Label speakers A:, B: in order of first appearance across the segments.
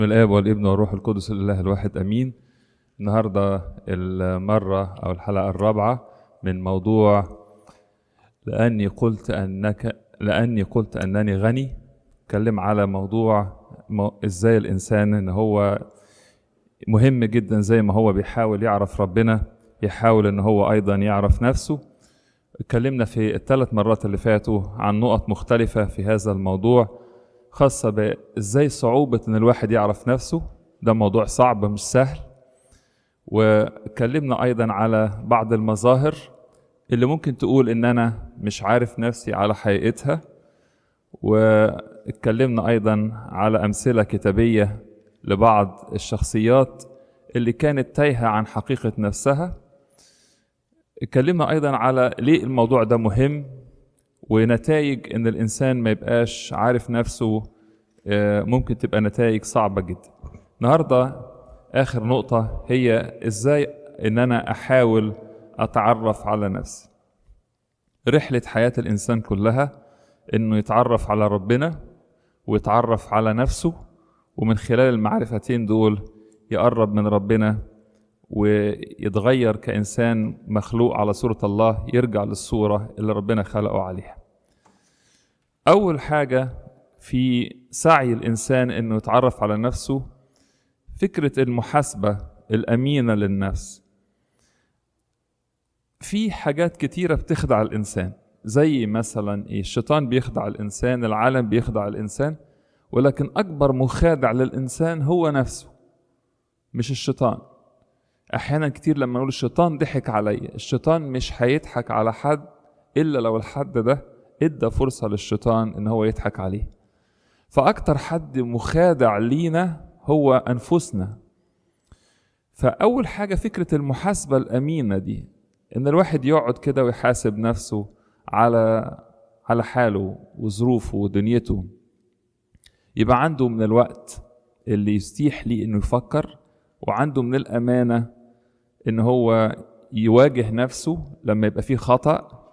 A: من الآب والابن والروح القدس الإله الواحد أمين النهاردة المرة أو الحلقة الرابعة من موضوع لأني قلت أنك لأني قلت أنني غني اتكلم على موضوع مو- إزاي الإنسان إن هو مهم جدا زي ما هو بيحاول يعرف ربنا يحاول إن هو أيضا يعرف نفسه اتكلمنا في الثلاث مرات اللي فاتوا عن نقط مختلفة في هذا الموضوع خاصة بإزاي صعوبة إن الواحد يعرف نفسه ده موضوع صعب مش سهل واتكلمنا أيضا على بعض المظاهر اللي ممكن تقول إن أنا مش عارف نفسي على حقيقتها واتكلمنا أيضا على أمثلة كتابية لبعض الشخصيات اللي كانت تايهة عن حقيقة نفسها اتكلمنا أيضا على ليه الموضوع ده مهم ونتائج ان الانسان ما يبقاش عارف نفسه آه، ممكن تبقى نتائج صعبة جدا النهاردة اخر نقطة هي ازاي ان انا احاول اتعرف على نفسي رحلة حياة الانسان كلها انه يتعرف على ربنا ويتعرف على نفسه ومن خلال المعرفتين دول يقرب من ربنا ويتغير كإنسان مخلوق على صورة الله يرجع للصورة اللي ربنا خلقه عليها أول حاجة في سعي الإنسان إنه يتعرف على نفسه فكرة المحاسبة الأمينة للنفس في حاجات كتيرة بتخدع الإنسان زي مثلا إيه الشيطان بيخدع الإنسان العالم بيخدع الإنسان ولكن أكبر مخادع للإنسان هو نفسه مش الشيطان احيانا كتير لما نقول الشيطان ضحك عليا الشيطان مش هيضحك على حد الا لو الحد ده ادى فرصه للشيطان ان هو يضحك عليه فاكتر حد مخادع لينا هو انفسنا فاول حاجه فكره المحاسبه الامينه دي ان الواحد يقعد كده ويحاسب نفسه على على حاله وظروفه ودنيته يبقى عنده من الوقت اللي يستيح ليه انه يفكر وعنده من الامانه ان هو يواجه نفسه لما يبقى فيه خطأ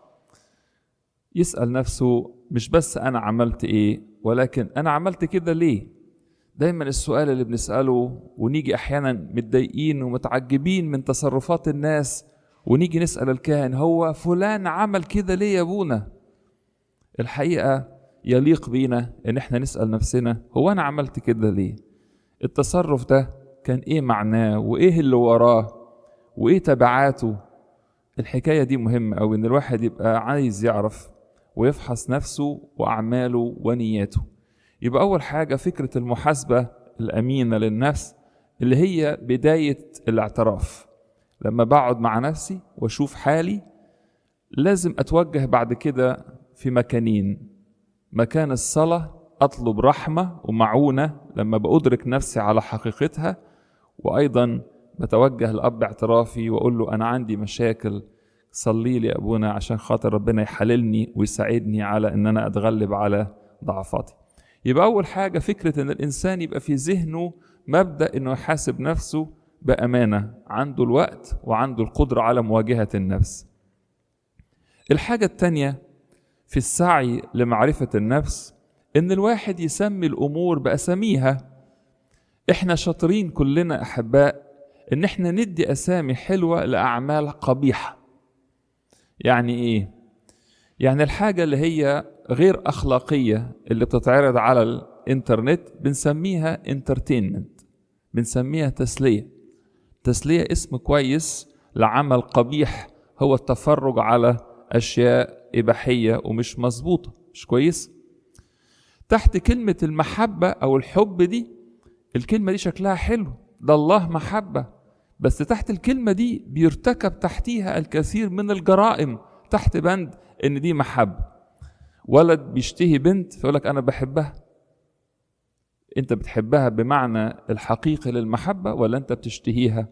A: يسأل نفسه مش بس أنا عملت إيه ولكن أنا عملت كده ليه دايما السؤال اللي بنسأله ونيجي أحيانا متضايقين ومتعجبين من تصرفات الناس ونيجي نسأل الكاهن هو فلان عمل كده ليه يا أبونا الحقيقة يليق بينا إن إحنا نسأل نفسنا هو أنا عملت كده ليه التصرف ده كان إيه معناه وإيه اللي وراه وايه تبعاته الحكايه دي مهمه أوي ان الواحد يبقى عايز يعرف ويفحص نفسه واعماله ونياته يبقى اول حاجه فكره المحاسبه الامينه للنفس اللي هي بدايه الاعتراف لما بقعد مع نفسي واشوف حالي لازم اتوجه بعد كده في مكانين مكان الصلاه اطلب رحمه ومعونه لما بادرك نفسي على حقيقتها وايضا بتوجه لأب اعترافي وأقول له أنا عندي مشاكل صلي لي يا أبونا عشان خاطر ربنا يحللني ويساعدني على إن أنا أتغلب على ضعفاتي يبقى أول حاجة فكرة إن الإنسان يبقى في ذهنه مبدأ إنه يحاسب نفسه بأمانة عنده الوقت وعنده القدرة على مواجهة النفس الحاجة التانية في السعي لمعرفة النفس إن الواحد يسمي الأمور بأساميها إحنا شاطرين كلنا أحباء ان احنا ندي اسامي حلوه لاعمال قبيحه يعني ايه يعني الحاجه اللي هي غير اخلاقيه اللي بتتعرض على الانترنت بنسميها انترتينمنت بنسميها تسليه تسليه اسم كويس لعمل قبيح هو التفرج على اشياء اباحيه ومش مظبوطه مش كويس تحت كلمه المحبه او الحب دي الكلمه دي شكلها حلو ده الله محبه بس تحت الكلمة دي بيرتكب تحتيها الكثير من الجرائم تحت بند إن دي محبة ولد بيشتهي بنت فيقول لك أنا بحبها أنت بتحبها بمعنى الحقيقي للمحبة ولا أنت بتشتهيها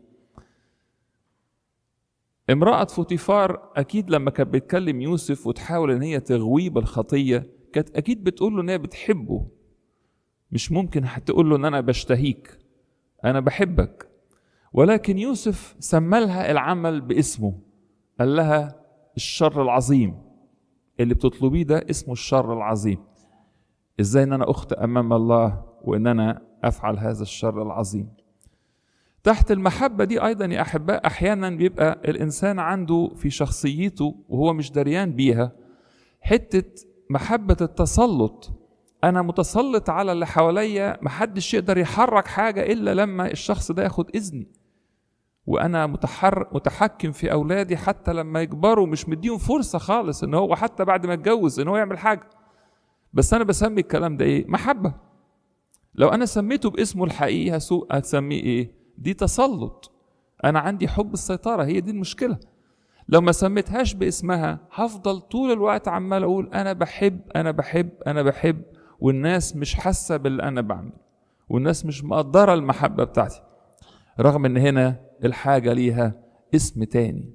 A: امرأة فوتيفار أكيد لما كانت بتكلم يوسف وتحاول إن هي تغويه بالخطية كانت أكيد بتقول له إن هي بتحبه مش ممكن هتقول له إن أنا بشتهيك أنا بحبك ولكن يوسف سمى لها العمل باسمه قال لها الشر العظيم اللي بتطلبيه ده اسمه الشر العظيم ازاي ان انا اخطئ امام الله وان انا افعل هذا الشر العظيم تحت المحبه دي ايضا يا احباء احيانا بيبقى الانسان عنده في شخصيته وهو مش دريان بيها حته محبه التسلط انا متسلط على اللي حواليا محدش يقدر يحرك حاجه الا لما الشخص ده ياخد اذني وانا متحر متحكم في اولادي حتى لما يكبروا مش مديهم فرصه خالص ان هو حتى بعد ما يتجوز ان هو يعمل حاجه بس انا بسمي الكلام ده ايه محبه لو انا سميته باسمه الحقيقي هسوء هتسميه ايه دي تسلط انا عندي حب السيطره هي دي المشكله لو ما سميتهاش باسمها هفضل طول الوقت عمال اقول انا بحب انا بحب انا بحب والناس مش حاسه باللي انا بعمله والناس مش مقدره المحبه بتاعتي رغم ان هنا الحاجه ليها اسم تاني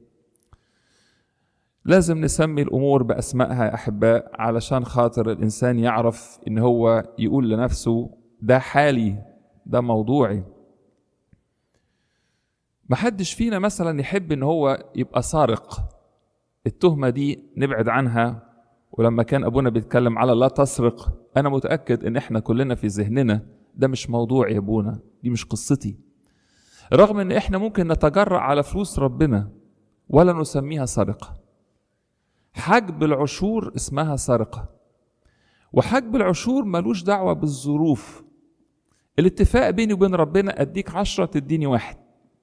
A: لازم نسمي الامور باسمائها يا احباء علشان خاطر الانسان يعرف ان هو يقول لنفسه ده حالي ده موضوعي محدش فينا مثلا يحب ان هو يبقى سارق التهمه دي نبعد عنها ولما كان ابونا بيتكلم على لا تسرق انا متاكد ان احنا كلنا في ذهننا ده مش موضوعي يا ابونا دي مش قصتي رغم ان احنا ممكن نتجرأ على فلوس ربنا ولا نسميها سرقه حجب العشور اسمها سرقه وحجب العشور ملوش دعوه بالظروف الاتفاق بيني وبين ربنا اديك عشرة تديني واحد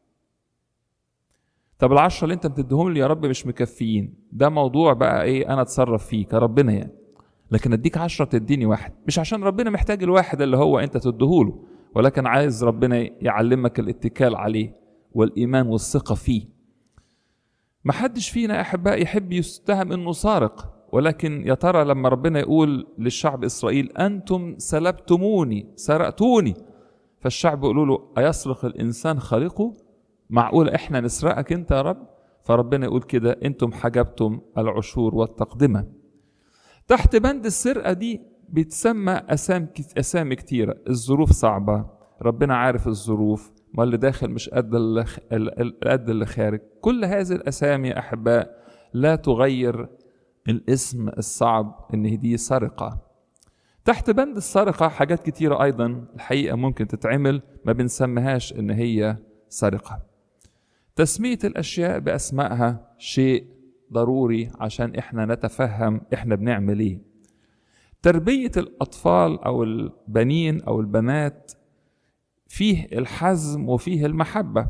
A: طب العشرة اللي انت بتديهم لي يا رب مش مكفيين ده موضوع بقى ايه انا اتصرف فيه كربنا يعني لكن اديك عشرة تديني واحد مش عشان ربنا محتاج الواحد اللي هو انت تديهوله ولكن عايز ربنا يعلمك الاتكال عليه والايمان والثقة فيه محدش فينا يا احباء يحب يستهم انه سارق ولكن يا ترى لما ربنا يقول للشعب اسرائيل انتم سلبتموني سرقتوني فالشعب يقولوا له ايسرق الانسان خالقه معقول احنا نسرقك انت يا رب فربنا يقول كده انتم حجبتم العشور والتقدمه تحت بند السرقه دي بيتسمى اسام اسامي كتيره الظروف صعبه ربنا عارف الظروف ما اللي داخل مش قد اللي قد اللي خارج كل هذه الاسامي يا احباء لا تغير الاسم الصعب ان دي سرقه تحت بند السرقه حاجات كتيره ايضا الحقيقه ممكن تتعمل ما بنسميهاش ان هي سرقه تسميه الاشياء باسمائها شيء ضروري عشان احنا نتفهم احنا بنعمل ايه تربيه الاطفال او البنين او البنات فيه الحزم وفيه المحبه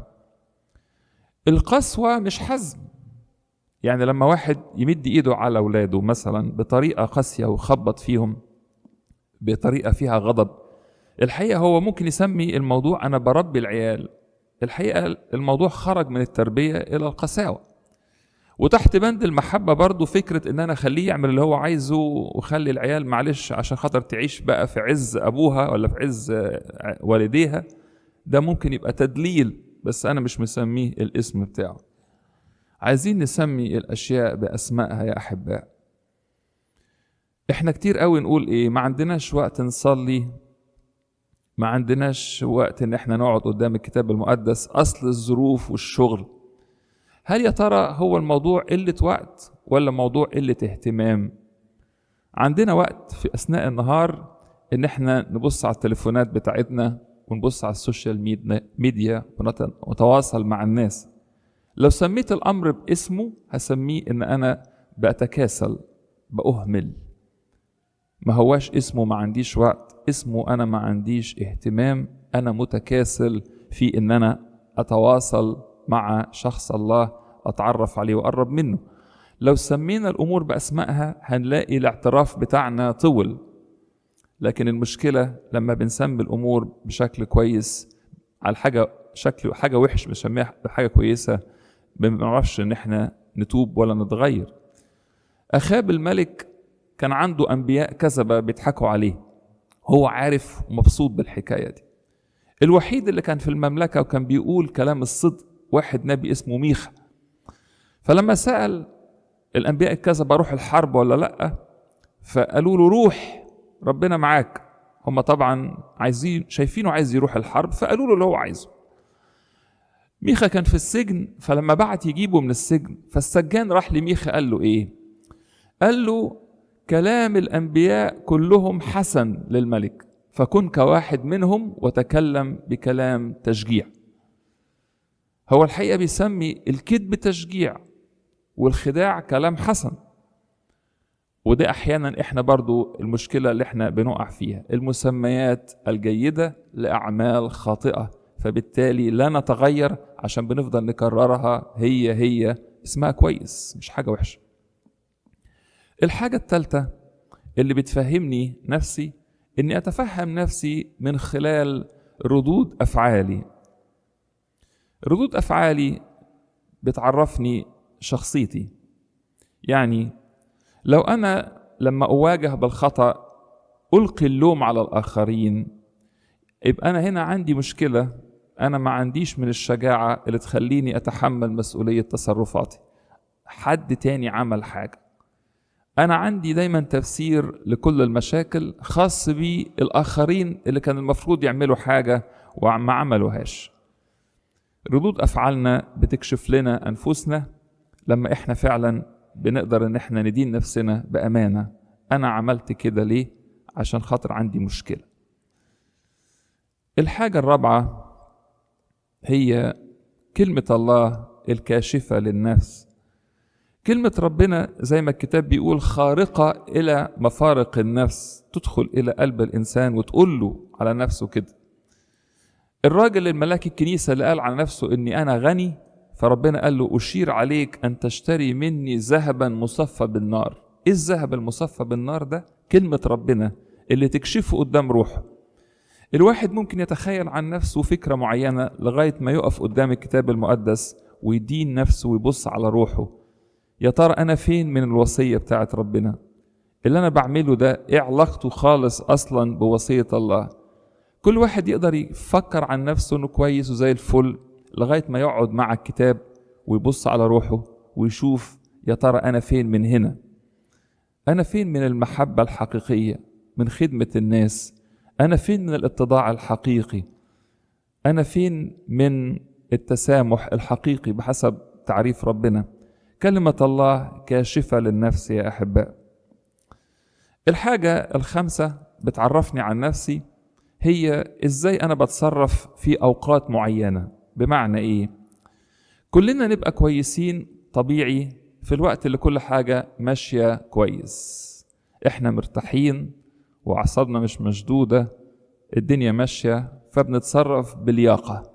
A: القسوه مش حزم يعني لما واحد يمد ايده على اولاده مثلا بطريقه قاسيه ويخبط فيهم بطريقه فيها غضب الحقيقه هو ممكن يسمي الموضوع انا بربي العيال الحقيقه الموضوع خرج من التربيه الى القساوه وتحت بند المحبه برضو فكره ان انا اخليه يعمل اللي هو عايزه وخلي العيال معلش عشان خاطر تعيش بقى في عز ابوها ولا في عز والديها ده ممكن يبقى تدليل بس انا مش مسميه الاسم بتاعه عايزين نسمي الاشياء باسمائها يا احباء احنا كتير قوي نقول ايه ما عندناش وقت نصلي ما عندناش وقت ان احنا نقعد قدام الكتاب المقدس اصل الظروف والشغل هل يا ترى هو الموضوع قلة وقت ولا موضوع قلة اهتمام عندنا وقت في اثناء النهار ان احنا نبص على التليفونات بتاعتنا ونبص على السوشيال ميديا ونتواصل مع الناس لو سميت الامر باسمه هسميه ان انا بتكاسل باهمل ما هواش اسمه ما عنديش وقت اسمه انا ما عنديش اهتمام انا متكاسل في ان انا اتواصل مع شخص الله اتعرف عليه واقرب منه لو سمينا الامور باسمائها هنلاقي الاعتراف بتاعنا طول لكن المشكله لما بنسمي الامور بشكل كويس على حاجه شكل حاجه وحش بنسميها بحاجه كويسه ما بنعرفش ان احنا نتوب ولا نتغير اخاب الملك كان عنده انبياء كذبه بيضحكوا عليه هو عارف ومبسوط بالحكايه دي الوحيد اللي كان في المملكه وكان بيقول كلام الصدق واحد نبي اسمه ميخا فلما سال الانبياء الكذبه روح الحرب ولا لا فقالوا له روح ربنا معاك هم طبعا عايزين شايفينه عايز يروح الحرب فقالوا له اللي هو عايزه ميخا كان في السجن فلما بعت يجيبه من السجن فالسجان راح لميخا قال له ايه قال له كلام الانبياء كلهم حسن للملك فكن كواحد منهم وتكلم بكلام تشجيع هو الحقيقة بيسمي الكذب تشجيع والخداع كلام حسن وده احيانا احنا برضو المشكلة اللي احنا بنقع فيها المسميات الجيدة لأعمال خاطئة فبالتالي لا نتغير عشان بنفضل نكررها هي هي اسمها كويس مش حاجة وحشة الحاجة الثالثة اللي بتفهمني نفسي اني اتفهم نفسي من خلال ردود افعالي ردود افعالي بتعرفني شخصيتي يعني لو انا لما اواجه بالخطا القي اللوم على الاخرين يبقى انا هنا عندي مشكله انا ما عنديش من الشجاعه اللي تخليني اتحمل مسؤوليه تصرفاتي حد تاني عمل حاجه انا عندي دايما تفسير لكل المشاكل خاص بالاخرين اللي كان المفروض يعملوا حاجه وما عملوهاش ردود افعالنا بتكشف لنا انفسنا لما احنا فعلا بنقدر ان احنا ندين نفسنا بامانه انا عملت كده ليه عشان خاطر عندي مشكله الحاجه الرابعه هي كلمه الله الكاشفه للنفس كلمه ربنا زي ما الكتاب بيقول خارقه الى مفارق النفس تدخل الى قلب الانسان وتقول له على نفسه كده الراجل الملاك الكنيسه اللي قال على نفسه اني انا غني فربنا قال له أشير عليك أن تشتري مني ذهبا مصفى بالنار إيه الذهب المصفى بالنار ده؟ كلمة ربنا اللي تكشفه قدام روحه الواحد ممكن يتخيل عن نفسه فكرة معينة لغاية ما يقف قدام الكتاب المقدس ويدين نفسه ويبص على روحه يا ترى أنا فين من الوصية بتاعت ربنا اللي أنا بعمله ده إيه علاقته خالص أصلا بوصية الله كل واحد يقدر يفكر عن نفسه إنه كويس وزي الفل لغاية ما يقعد مع الكتاب ويبص على روحه ويشوف يا ترى أنا فين من هنا أنا فين من المحبة الحقيقية من خدمة الناس أنا فين من الاتضاع الحقيقي أنا فين من التسامح الحقيقي بحسب تعريف ربنا كلمة الله كاشفة للنفس يا أحباء الحاجة الخامسة بتعرفني عن نفسي هي إزاي أنا بتصرف في أوقات معينة بمعنى ايه كلنا نبقى كويسين طبيعي في الوقت اللي كل حاجه ماشيه كويس احنا مرتاحين واعصابنا مش مشدوده الدنيا ماشيه فبنتصرف بلياقه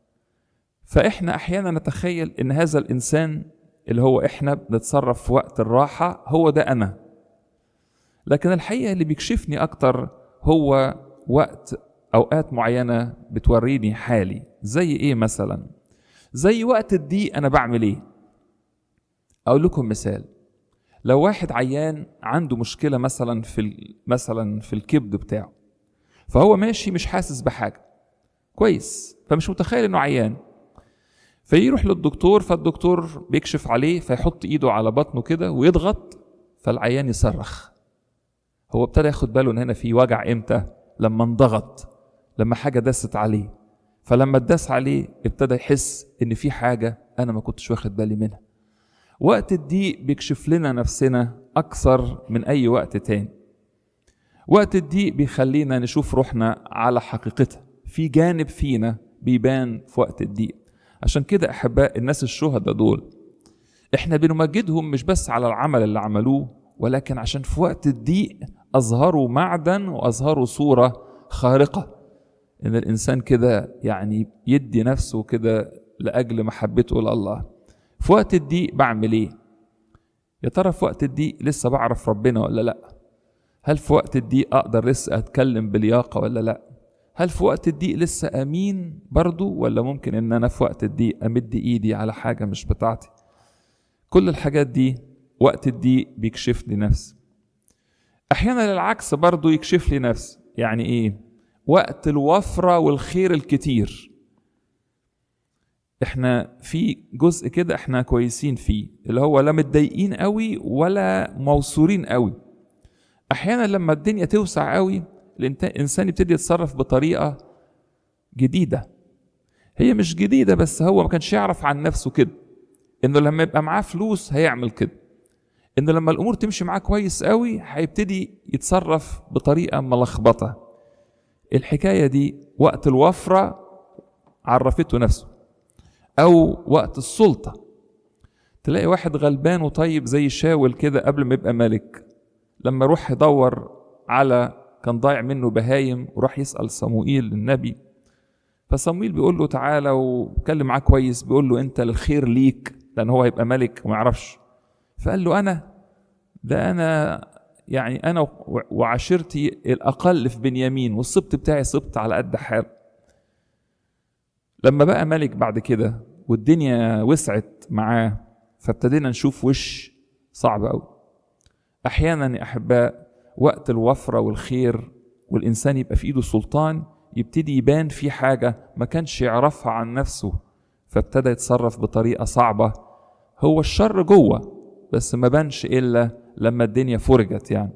A: فاحنا احيانا نتخيل ان هذا الانسان اللي هو احنا بنتصرف في وقت الراحه هو ده انا لكن الحقيقه اللي بيكشفني اكتر هو وقت اوقات معينه بتوريني حالي زي ايه مثلا زي وقت الضيق انا بعمل ايه اقول لكم مثال لو واحد عيان عنده مشكله مثلا في مثلا في الكبد بتاعه فهو ماشي مش حاسس بحاجه كويس فمش متخيل انه عيان فيروح للدكتور فالدكتور بيكشف عليه فيحط ايده على بطنه كده ويضغط فالعيان يصرخ هو ابتدى ياخد باله ان هنا في وجع امتى لما انضغط لما حاجه دست عليه فلما اتداس عليه ابتدى يحس ان في حاجه انا ما كنتش واخد بالي منها وقت الضيق بيكشف لنا نفسنا اكثر من اي وقت تاني وقت الضيق بيخلينا نشوف روحنا على حقيقتها في جانب فينا بيبان في وقت الضيق عشان كده احباء الناس الشهداء دول احنا بنمجدهم مش بس على العمل اللي عملوه ولكن عشان في وقت الضيق اظهروا معدن واظهروا صوره خارقه ان الانسان كده يعني يدي نفسه كده لاجل محبته لله في وقت الضيق بعمل ايه يا ترى في وقت الضيق لسه بعرف ربنا ولا لا هل في وقت الضيق اقدر لسه اتكلم بلياقه ولا لا هل في وقت الضيق لسه امين برضو ولا ممكن ان انا في وقت الضيق امد ايدي على حاجه مش بتاعتي كل الحاجات دي وقت الضيق بيكشف لي نفسي احيانا العكس برضو يكشف لي نفسي يعني ايه وقت الوفرة والخير الكتير احنا في جزء كده احنا كويسين فيه اللي هو لا متضايقين قوي ولا موصورين قوي احيانا لما الدنيا توسع قوي الانسان يبتدي يتصرف بطريقه جديده هي مش جديده بس هو ما كانش يعرف عن نفسه كده انه لما يبقى معاه فلوس هيعمل كده انه لما الامور تمشي معاه كويس قوي هيبتدي يتصرف بطريقه ملخبطه الحكاية دي وقت الوفرة عرفته نفسه أو وقت السلطة تلاقي واحد غلبان وطيب زي شاول كده قبل ما يبقى ملك لما يروح يدور على كان ضايع منه بهايم وراح يسأل صموئيل النبي فصموئيل بيقول له تعالى وكلم معاه كويس بيقول له انت للخير ليك لان هو هيبقى ملك وما يعرفش فقال له انا ده انا يعني انا وعشيرتي الاقل في بنيامين والسبط بتاعي سبط على قد حال لما بقى ملك بعد كده والدنيا وسعت معاه فابتدينا نشوف وش صعب قوي احيانا يا احباء وقت الوفره والخير والانسان يبقى في ايده سلطان يبتدي يبان في حاجه ما كانش يعرفها عن نفسه فابتدى يتصرف بطريقه صعبه هو الشر جوه بس ما بانش الا لما الدنيا فرجت يعني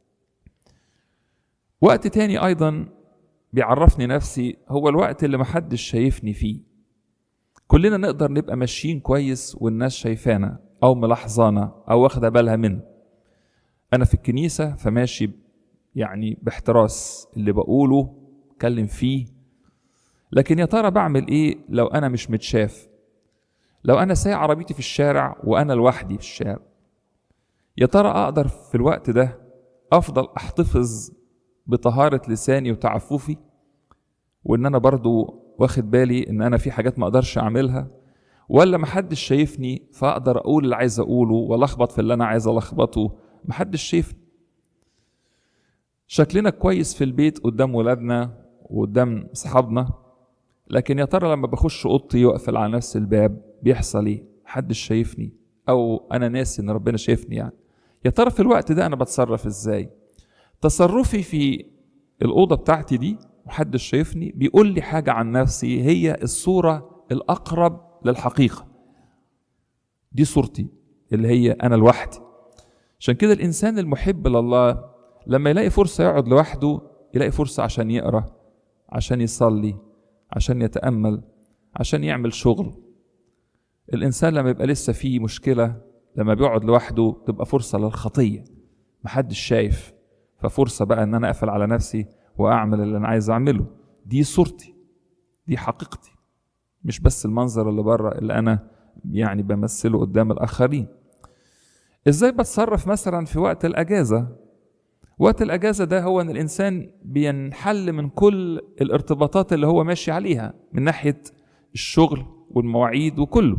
A: وقت تاني ايضا بيعرفني نفسي هو الوقت اللي محدش شايفني فيه كلنا نقدر نبقى ماشيين كويس والناس شايفانا او ملاحظانا او واخده بالها منا انا في الكنيسه فماشي يعني باحتراس اللي بقوله اتكلم فيه لكن يا ترى بعمل ايه لو انا مش متشاف لو انا سايق عربيتي في الشارع وانا لوحدي في الشارع يا ترى اقدر في الوقت ده افضل احتفظ بطهارة لساني وتعففي وان انا برضو واخد بالي ان انا في حاجات ما اقدرش اعملها ولا محدش شايفني فاقدر اقول اللي عايز اقوله والخبط في اللي انا عايز الخبطه محدش شايفني شكلنا كويس في البيت قدام ولادنا وقدام اصحابنا لكن يا ترى لما بخش اوضتي واقفل على نفس الباب بيحصل ايه محدش شايفني او انا ناسي ان ربنا شايفني يعني يا ترى في الوقت ده انا بتصرف ازاي تصرفي في الاوضه بتاعتي دي محدش شايفني بيقول لي حاجه عن نفسي هي الصوره الاقرب للحقيقه دي صورتي اللي هي انا لوحدي عشان كده الانسان المحب لله لما يلاقي فرصه يقعد لوحده يلاقي فرصه عشان يقرا عشان يصلي عشان يتامل عشان يعمل شغل الانسان لما يبقى لسه فيه مشكله لما بيقعد لوحده تبقى فرصه للخطيه محدش شايف ففرصه بقى ان انا اقفل على نفسي واعمل اللي انا عايز اعمله دي صورتي دي حقيقتي مش بس المنظر اللي بره اللي انا يعني بمثله قدام الاخرين ازاي بتصرف مثلا في وقت الاجازه وقت الاجازه ده هو ان الانسان بينحل من كل الارتباطات اللي هو ماشي عليها من ناحيه الشغل والمواعيد وكله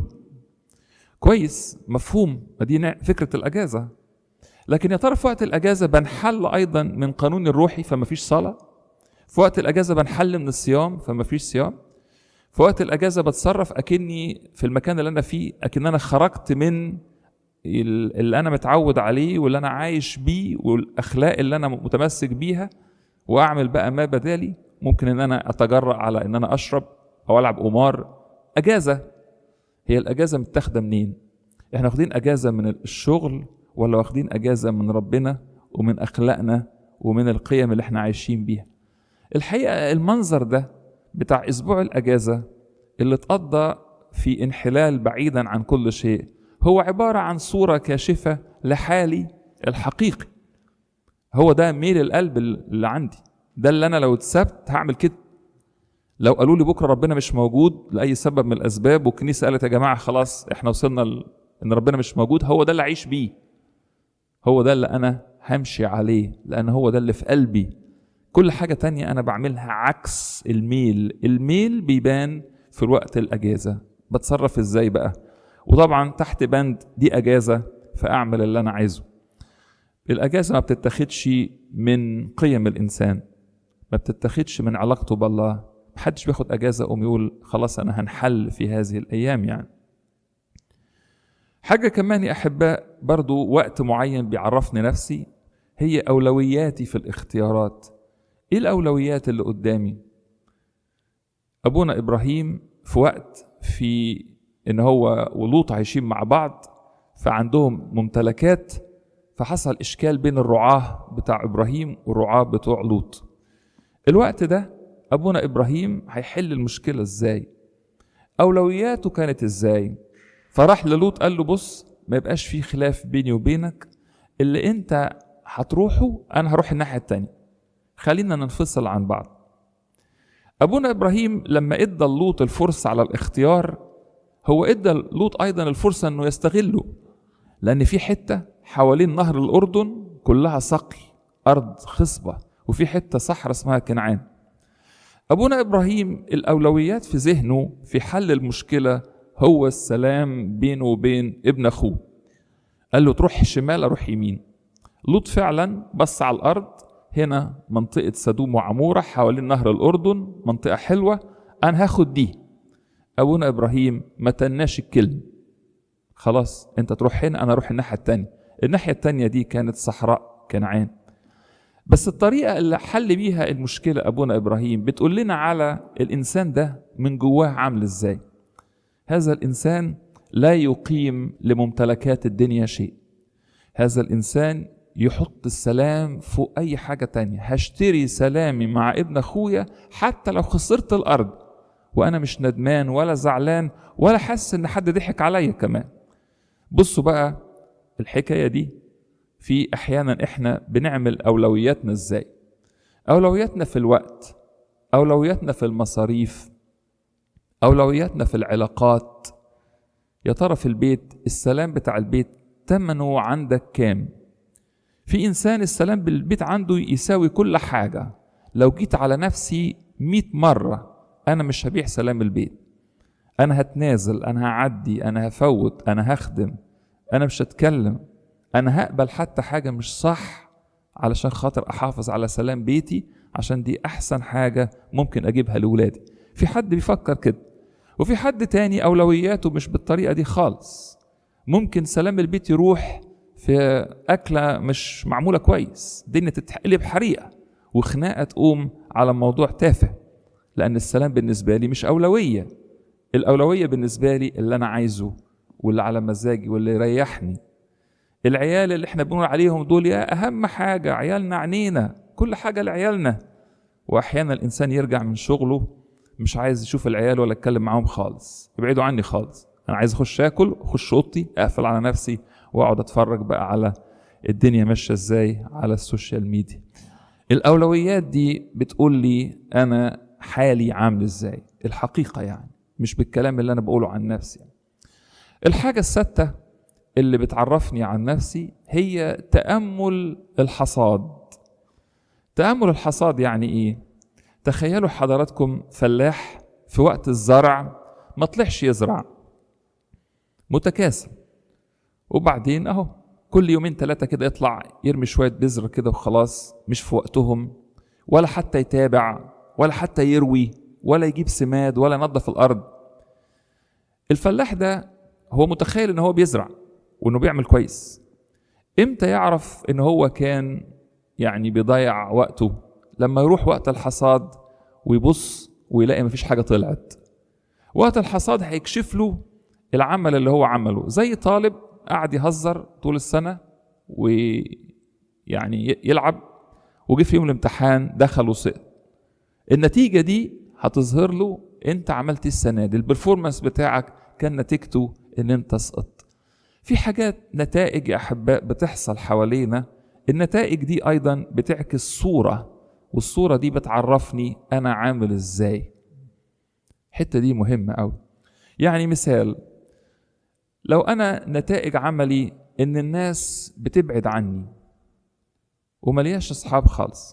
A: كويس مفهوم دي فكره الاجازه لكن يا ترى في وقت الاجازه بنحل ايضا من قانون الروحي فما فيش صلاه في وقت الاجازه بنحل من الصيام فما فيش صيام في وقت الاجازه بتصرف اكني في المكان اللي انا فيه اكن انا خرجت من اللي انا متعود عليه واللي انا عايش بيه والاخلاق اللي انا متمسك بيها واعمل بقى ما بدالي ممكن ان انا اتجرأ على ان انا اشرب او العب قمار اجازه هي الاجازه متاخده منين احنا واخدين اجازه من الشغل ولا واخدين اجازه من ربنا ومن اخلاقنا ومن القيم اللي احنا عايشين بيها الحقيقه المنظر ده بتاع اسبوع الاجازه اللي اتقضى في انحلال بعيدا عن كل شيء هو عباره عن صوره كاشفه لحالي الحقيقي هو ده ميل القلب اللي عندي ده اللي انا لو اتسبت هعمل كده لو قالوا لي بكره ربنا مش موجود لاي سبب من الاسباب والكنيسه قالت يا جماعه خلاص احنا وصلنا ل... ان ربنا مش موجود هو ده اللي اعيش بيه هو ده اللي انا همشي عليه لان هو ده اللي في قلبي كل حاجه تانية انا بعملها عكس الميل الميل بيبان في الوقت الاجازه بتصرف ازاي بقى وطبعا تحت بند دي اجازه فاعمل اللي انا عايزه الاجازه ما بتتاخدش من قيم الانسان ما بتتاخدش من علاقته بالله محدش بياخد اجازه قوم يقول خلاص انا هنحل في هذه الايام يعني حاجه كمان يا احباء برضو وقت معين بيعرفني نفسي هي اولوياتي في الاختيارات ايه الاولويات اللي قدامي ابونا ابراهيم في وقت في ان هو ولوط عايشين مع بعض فعندهم ممتلكات فحصل اشكال بين الرعاه بتاع ابراهيم والرعاه بتوع لوط الوقت ده ابونا ابراهيم هيحل المشكله ازاي اولوياته كانت ازاي فراح للوط قال له بص ما يبقاش في خلاف بيني وبينك اللي انت هتروحه انا هروح الناحيه التانية خلينا ننفصل عن بعض ابونا ابراهيم لما ادى لوط الفرصه على الاختيار هو ادى لوط ايضا الفرصه انه يستغله لان في حته حوالين نهر الاردن كلها سقي ارض خصبه وفي حته صحراء اسمها كنعان ابونا ابراهيم الاولويات في ذهنه في حل المشكله هو السلام بينه وبين ابن اخوه قال له تروح شمال اروح يمين لوط فعلا بص على الارض هنا منطقه سدوم وعموره حوالين نهر الاردن منطقه حلوه انا هاخد دي ابونا ابراهيم ما تناش الكلمه خلاص انت تروح هنا انا اروح الناحيه التانية الناحيه التانية دي كانت صحراء كنعان بس الطريقه اللي حل بيها المشكله ابونا ابراهيم بتقول لنا على الانسان ده من جواه عامل ازاي هذا الانسان لا يقيم لممتلكات الدنيا شيء هذا الانسان يحط السلام فوق اي حاجه تانية هشتري سلامي مع ابن اخويا حتى لو خسرت الارض وانا مش ندمان ولا زعلان ولا حاسس ان حد ضحك عليا كمان بصوا بقى الحكايه دي في احيانا احنا بنعمل اولوياتنا ازاي اولوياتنا في الوقت اولوياتنا في المصاريف اولوياتنا في العلاقات يا ترى في البيت السلام بتاع البيت تمنه عندك كام في انسان السلام بالبيت عنده يساوي كل حاجه لو جيت على نفسي مئة مرة أنا مش هبيع سلام البيت أنا هتنازل أنا هعدي أنا هفوت أنا هخدم أنا مش هتكلم أنا هقبل حتى حاجة مش صح علشان خاطر أحافظ على سلام بيتي عشان دي أحسن حاجة ممكن أجيبها لولادي في حد بيفكر كده وفي حد تاني أولوياته مش بالطريقة دي خالص ممكن سلام البيت يروح في أكلة مش معمولة كويس الدنيا تتقلب حريقة وخناقة تقوم على موضوع تافه لأن السلام بالنسبة لي مش أولوية الأولوية بالنسبة لي اللي أنا عايزه واللي على مزاجي واللي يريحني العيال اللي احنا بنقول عليهم دول يا أهم حاجة عيالنا عنينا كل حاجة لعيالنا وأحيانا الإنسان يرجع من شغله مش عايز يشوف العيال ولا يتكلم معاهم خالص يبعدوا عني خالص أنا عايز أخش آكل أخش أوضتي أقفل على نفسي وأقعد أتفرج بقى على الدنيا ماشية إزاي على السوشيال ميديا الأولويات دي بتقول لي أنا حالي عامل إزاي الحقيقة يعني مش بالكلام اللي أنا بقوله عن نفسي يعني. الحاجة الستة اللي بتعرفني عن نفسي هي تأمل الحصاد تأمل الحصاد يعني إيه؟ تخيلوا حضراتكم فلاح في وقت الزرع ما طلعش يزرع متكاسل وبعدين أهو كل يومين ثلاثة كده يطلع يرمي شوية بذر كده وخلاص مش في وقتهم ولا حتى يتابع ولا حتى يروي ولا يجيب سماد ولا ينظف الأرض الفلاح ده هو متخيل ان هو بيزرع وانه بيعمل كويس امتى يعرف ان هو كان يعني بيضيع وقته لما يروح وقت الحصاد ويبص ويلاقي مفيش حاجه طلعت وقت الحصاد هيكشف له العمل اللي هو عمله زي طالب قعد يهزر طول السنه ويعني يلعب وجه في يوم الامتحان دخل وسقط النتيجه دي هتظهر له انت عملت السنه دي البرفورمانس بتاعك كان نتيجته ان انت سقطت في حاجات نتائج يا احباء بتحصل حوالينا النتائج دي ايضا بتعكس صوره والصوره دي بتعرفني انا عامل ازاي الحته دي مهمه قوي يعني مثال لو انا نتائج عملي ان الناس بتبعد عني وملياش اصحاب خالص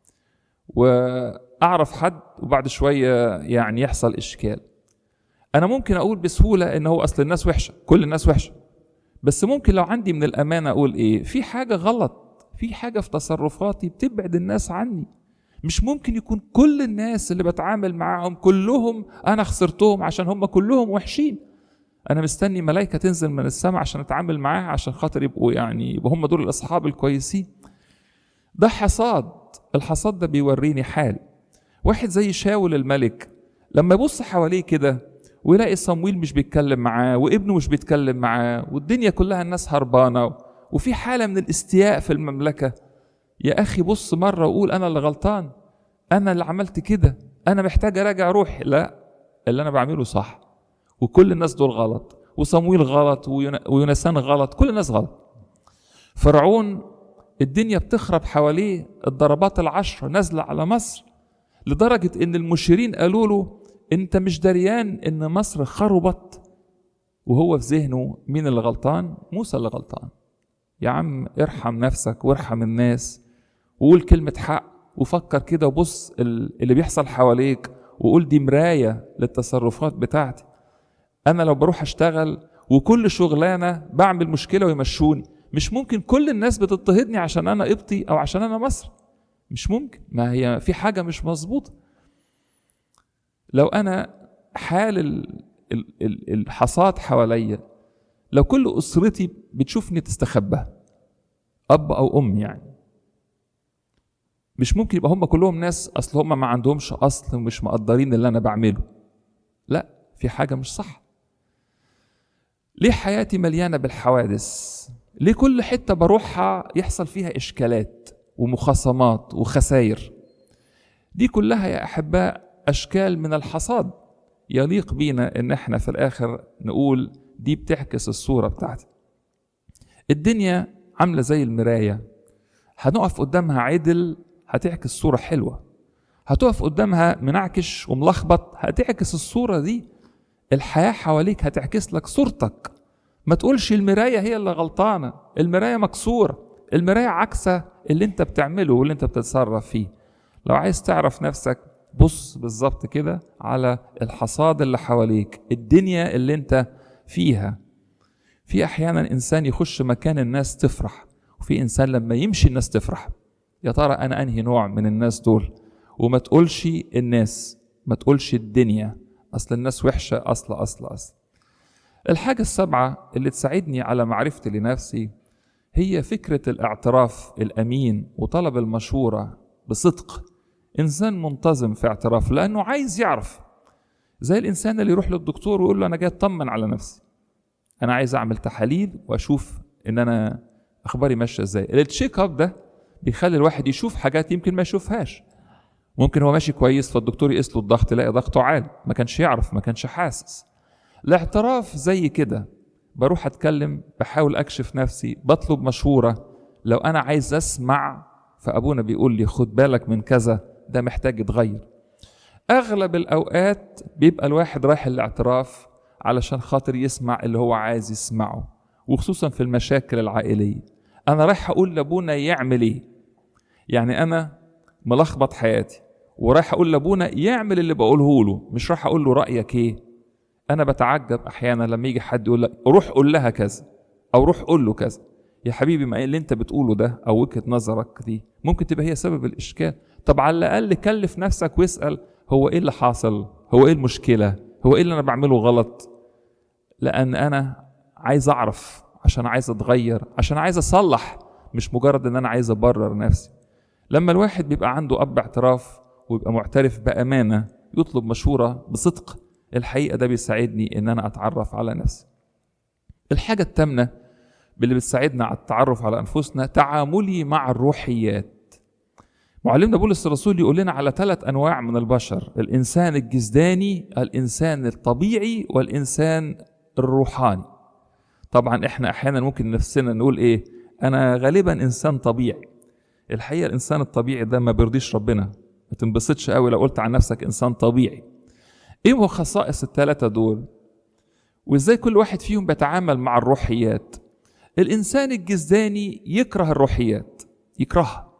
A: واعرف حد وبعد شويه يعني يحصل اشكال انا ممكن اقول بسهوله ان هو اصل الناس وحشه كل الناس وحشه بس ممكن لو عندي من الامانه اقول ايه في حاجه غلط في حاجه في تصرفاتي بتبعد الناس عني مش ممكن يكون كل الناس اللي بتعامل معاهم كلهم انا خسرتهم عشان هم كلهم وحشين انا مستني ملائكه تنزل من السماء عشان اتعامل معاها عشان خاطر يبقوا يعني يبقوا هم دول الاصحاب الكويسين ده حصاد الحصاد ده بيوريني حال واحد زي شاول الملك لما يبص حواليه كده ويلاقي صمويل مش بيتكلم معاه وابنه مش بيتكلم معاه والدنيا كلها الناس هربانه وفي حاله من الاستياء في المملكه يا اخي بص مره وقول انا اللي غلطان انا اللي عملت كده انا محتاج اراجع روحي لا اللي انا بعمله صح وكل الناس دول غلط وصمويل غلط ويونسان غلط كل الناس غلط فرعون الدنيا بتخرب حواليه الضربات العشر نازله على مصر لدرجة إن المشيرين قالوا له أنت مش دريان إن مصر خربت وهو في ذهنه مين اللي غلطان؟ موسى اللي غلطان يا عم ارحم نفسك وارحم الناس وقول كلمة حق وفكر كده وبص اللي بيحصل حواليك وقول دي مراية للتصرفات بتاعتي أنا لو بروح أشتغل وكل شغلانة بعمل مشكلة ويمشوني مش ممكن كل الناس بتضطهدني عشان أنا قبطي أو عشان أنا مصري مش ممكن ما هي في حاجة مش مظبوطة لو أنا حال الحصاد حواليا لو كل أسرتي بتشوفني تستخبى أب أو أم يعني مش ممكن يبقى هم كلهم ناس أصل هم ما عندهمش أصل ومش مقدرين اللي أنا بعمله لا في حاجة مش صح ليه حياتي مليانة بالحوادث ليه كل حتة بروحها يحصل فيها إشكالات ومخاصمات وخسائر دي كلها يا أحباء أشكال من الحصاد يليق بينا إن إحنا في الآخر نقول دي بتعكس الصورة بتاعتي الدنيا عاملة زي المراية هنقف قدامها عدل هتعكس صورة حلوة هتقف قدامها منعكش وملخبط هتعكس الصورة دي الحياة حواليك هتعكس لك صورتك ما تقولش المراية هي اللي غلطانة المراية مكسورة المراية عكسة اللي انت بتعمله واللي انت بتتصرف فيه لو عايز تعرف نفسك بص بالظبط كده على الحصاد اللي حواليك الدنيا اللي انت فيها في احيانا انسان يخش مكان الناس تفرح وفي انسان لما يمشي الناس تفرح يا ترى انا انهي نوع من الناس دول وما تقولش الناس ما تقولش الدنيا اصل الناس وحشه اصل اصل اصل الحاجه السابعه اللي تساعدني على معرفتي لنفسي هي فكره الاعتراف الامين وطلب المشوره بصدق انسان منتظم في اعتراف لانه عايز يعرف زي الانسان اللي يروح للدكتور ويقول له انا جاي اطمن على نفسي انا عايز اعمل تحاليل واشوف ان انا اخباري ماشيه ازاي التشيك اب ده بيخلي الواحد يشوف حاجات يمكن ما يشوفهاش ممكن هو ماشي كويس فالدكتور يقيس له الضغط يلاقي ضغطه عالي ما كانش يعرف ما كانش حاسس الاعتراف زي كده بروح اتكلم بحاول اكشف نفسي بطلب مشوره لو انا عايز اسمع فابونا بيقول لي خد بالك من كذا ده محتاج يتغير اغلب الاوقات بيبقى الواحد رايح الاعتراف علشان خاطر يسمع اللي هو عايز يسمعه وخصوصا في المشاكل العائليه انا رايح اقول لابونا يعمل ايه يعني انا ملخبط حياتي ورايح اقول لابونا يعمل اللي بقوله له مش رايح اقول له رايك ايه انا بتعجب احيانا لما يجي حد يقول لك روح قول لها كذا او روح قول له كذا يا حبيبي ما اللي انت بتقوله ده او وجهه نظرك دي ممكن تبقى هي سبب الاشكال طب على الاقل كلف نفسك واسال هو ايه اللي حاصل هو ايه المشكله هو ايه اللي انا بعمله غلط لان انا عايز اعرف عشان عايز اتغير عشان عايز اصلح مش مجرد ان انا عايز ابرر نفسي لما الواحد بيبقى عنده اب اعتراف ويبقى معترف بامانه يطلب مشوره بصدق الحقيقه ده بيساعدني ان انا اتعرف على نفسي الحاجه الثامنه اللي بتساعدنا على التعرف على انفسنا تعاملي مع الروحيات معلمنا بولس الرسول يقول لنا على ثلاث انواع من البشر الانسان الجسداني الانسان الطبيعي والانسان الروحاني طبعا احنا احيانا ممكن نفسنا نقول ايه انا غالبا انسان طبيعي الحقيقه الانسان الطبيعي ده ما بيرضيش ربنا ما تنبسطش قوي لو قلت عن نفسك انسان طبيعي ايه هو خصائص الثلاثه دول وازاي كل واحد فيهم بيتعامل مع الروحيات الانسان الجسداني يكره الروحيات يكرهها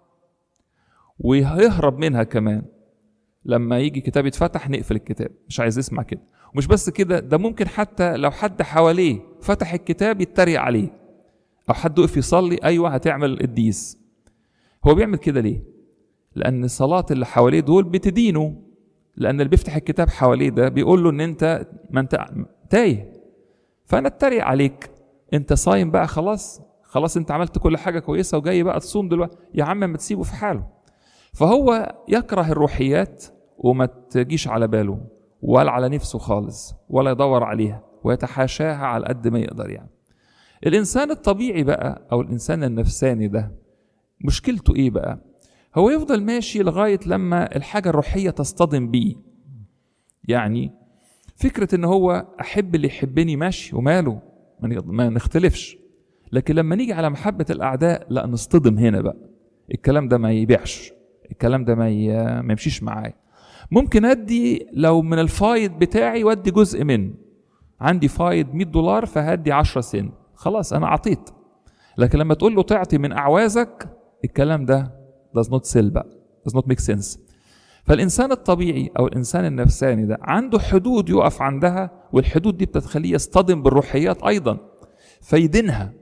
A: ويهرب منها كمان لما يجي كتاب يتفتح نقفل الكتاب مش عايز يسمع كده ومش بس كده ده ممكن حتى لو حد حواليه فتح الكتاب يتريق عليه او حد وقف يصلي ايوه هتعمل قديس هو بيعمل كده ليه لان صلاه اللي حواليه دول بتدينه لان اللي بيفتح الكتاب حواليه ده بيقول له ان انت ما انت تايه فانا اتريق عليك انت صايم بقى خلاص خلاص انت عملت كل حاجه كويسه وجاي بقى تصوم دلوقتي يا عم ما تسيبه في حاله فهو يكره الروحيات وما تجيش على باله ولا على نفسه خالص ولا يدور عليها ويتحاشاها على قد ما يقدر يعني الانسان الطبيعي بقى او الانسان النفساني ده مشكلته ايه بقى هو يفضل ماشي لغايه لما الحاجه الروحيه تصطدم بيه يعني فكره ان هو احب اللي يحبني ماشي وماله ما نختلفش لكن لما نيجي على محبه الاعداء لا نصطدم هنا بقى الكلام ده ما يبيعش الكلام ده ما, ي... ما يمشيش معايا ممكن ادي لو من الفايض بتاعي ودي جزء منه عندي فايض 100 دولار فهدي 10 سنت خلاص انا اعطيت لكن لما تقول له تعطي من اعوازك الكلام ده does not sell بقى does not make sense فالانسان الطبيعي او الانسان النفساني ده عنده حدود يقف عندها والحدود دي بتخليه يصطدم بالروحيات ايضا فيدينها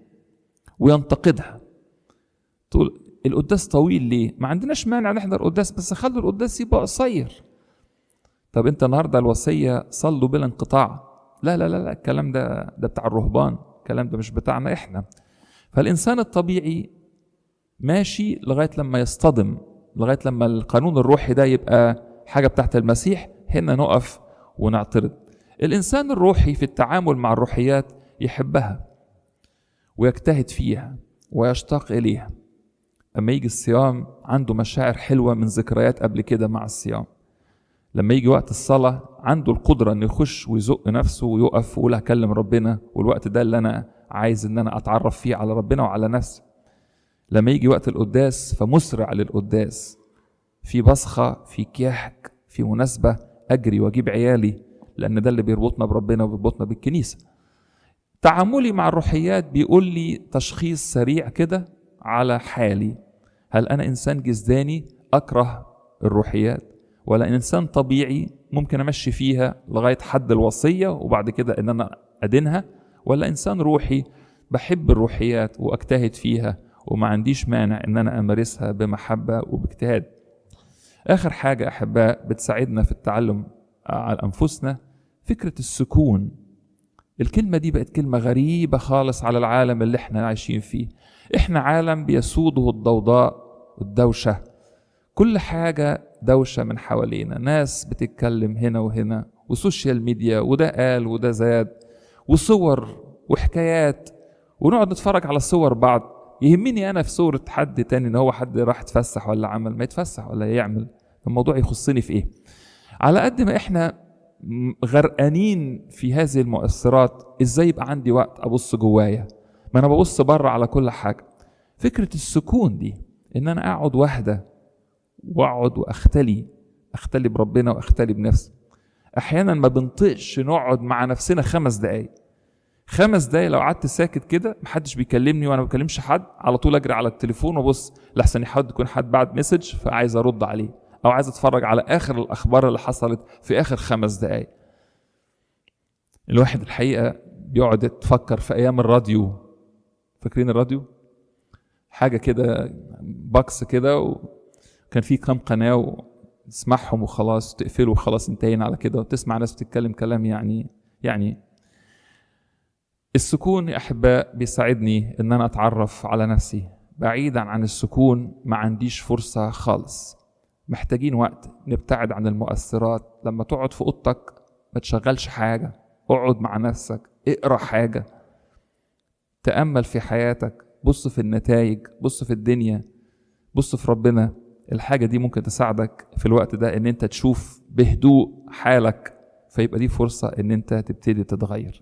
A: وينتقدها تقول القداس طويل ليه؟ ما عندناش مانع نحضر قداس بس خلوا القداس يبقى قصير. طب انت النهارده الوصيه صلوا بلا انقطاع. لا لا لا لا الكلام ده ده بتاع الرهبان، الكلام ده مش بتاعنا احنا. فالانسان الطبيعي ماشي لغايه لما يصطدم، لغايه لما القانون الروحي ده يبقى حاجه بتاعت المسيح هنا نقف ونعترض. الانسان الروحي في التعامل مع الروحيات يحبها ويجتهد فيها ويشتاق اليها. اما يجي الصيام عنده مشاعر حلوه من ذكريات قبل كده مع الصيام لما يجي وقت الصلاه عنده القدره انه يخش ويزق نفسه ويقف ويقول هكلم ربنا والوقت ده اللي انا عايز ان انا اتعرف فيه على ربنا وعلى نفسي لما يجي وقت القداس فمسرع للقداس في بصخه في كياحك في مناسبه اجري واجيب عيالي لان ده اللي بيربطنا بربنا وبيربطنا بالكنيسه تعاملي مع الروحيات بيقول لي تشخيص سريع كده على حالي هل انا انسان جسداني اكره الروحيات ولا انسان طبيعي ممكن امشي فيها لغايه حد الوصيه وبعد كده ان انا ادينها ولا انسان روحي بحب الروحيات واجتهد فيها وما عنديش مانع ان انا امارسها بمحبه وباجتهاد اخر حاجه احباء بتساعدنا في التعلم على انفسنا فكره السكون الكلمه دي بقت كلمه غريبه خالص على العالم اللي احنا عايشين فيه احنا عالم بيسوده الضوضاء والدوشه كل حاجه دوشه من حوالينا ناس بتتكلم هنا وهنا وسوشيال ميديا وده قال وده زاد وصور وحكايات ونقعد نتفرج على صور بعض يهمني انا في صورة حد تاني ان هو حد راح يتفسح ولا عمل ما يتفسح ولا يعمل الموضوع يخصني في ايه على قد ما احنا غرقانين في هذه المؤثرات ازاي يبقى عندي وقت ابص جوايا ما انا ببص بره على كل حاجه فكره السكون دي ان انا اقعد واحده واقعد واختلي اختلي بربنا واختلي بنفسي احيانا ما بنطقش نقعد مع نفسنا خمس دقايق خمس دقايق لو قعدت ساكت كده محدش بيكلمني وانا ما بكلمش حد على طول اجري على التليفون وابص لحسن حد يكون حد بعت مسج فعايز ارد عليه او عايز اتفرج على اخر الاخبار اللي حصلت في اخر خمس دقايق الواحد الحقيقه بيقعد يتفكر في ايام الراديو فاكرين الراديو حاجه كده بكس كده وكان في كام قناه وتسمعهم وخلاص تقفله وخلاص انتهينا على كده وتسمع ناس بتتكلم كلام يعني يعني السكون يا احباء بيساعدني ان انا اتعرف على نفسي بعيدا عن السكون ما عنديش فرصه خالص محتاجين وقت نبتعد عن المؤثرات لما تقعد في اوضتك ما تشغلش حاجه اقعد مع نفسك اقرا حاجه تامل في حياتك بص في النتائج بص في الدنيا بص في ربنا الحاجه دي ممكن تساعدك في الوقت ده ان انت تشوف بهدوء حالك فيبقى دي فرصه ان انت تبتدي تتغير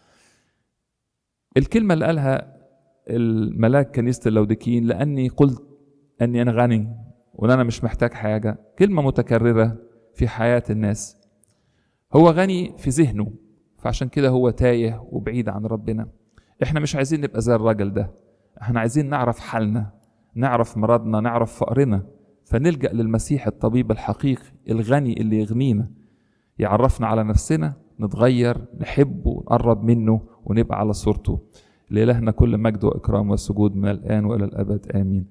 A: الكلمه اللي قالها الملاك كنيسه اللودكين لاني قلت اني انا غني وان انا مش محتاج حاجه كلمه متكرره في حياه الناس هو غني في ذهنه فعشان كده هو تايه وبعيد عن ربنا احنا مش عايزين نبقى زي الراجل ده احنا عايزين نعرف حالنا نعرف مرضنا نعرف فقرنا فنلجأ للمسيح الطبيب الحقيقي الغني اللي يغنينا يعرفنا على نفسنا نتغير نحبه ونقرب منه ونبقى على صورته لإلهنا كل مجد وإكرام وسجود من الآن وإلى الأبد آمين